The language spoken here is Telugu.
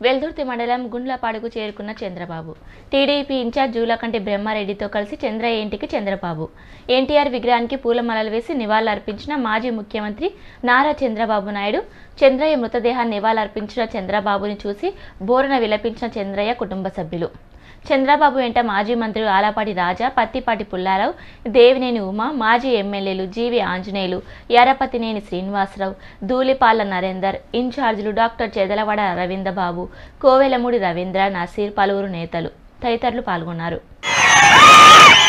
వెల్దుర్తి మండలం గుండ్లపాడుకు చేరుకున్న చంద్రబాబు టీడీపీ ఇన్ఛార్జ్ జూలకంటి బ్రహ్మారెడ్డితో కలిసి చంద్రయ్య ఇంటికి చంద్రబాబు ఎన్టీఆర్ విగ్రహానికి పూలమాలలు వేసి నివాళులర్పించిన మాజీ ముఖ్యమంత్రి నారా చంద్రబాబు నాయుడు చంద్రయ్య మృతదేహాన్ని నివాళులర్పించిన చంద్రబాబుని చూసి బోరున విలపించిన చంద్రయ్య కుటుంబ సభ్యులు చంద్రబాబు వెంట మాజీ మంత్రులు ఆలపాటి రాజా పత్తిపాటి పుల్లారావు దేవినేని ఉమా మాజీ ఎమ్మెల్యేలు జీవి ఆంజనేయులు ఎర్రపతినేని శ్రీనివాసరావు ధూళిపాల నరేందర్ ఇన్ఛార్జీలు డాక్టర్ చెదలవాడ రవీంద్రబాబు కోవెలమూడి రవీంద్ర నసీర్ పలువురు నేతలు తదితరులు పాల్గొన్నారు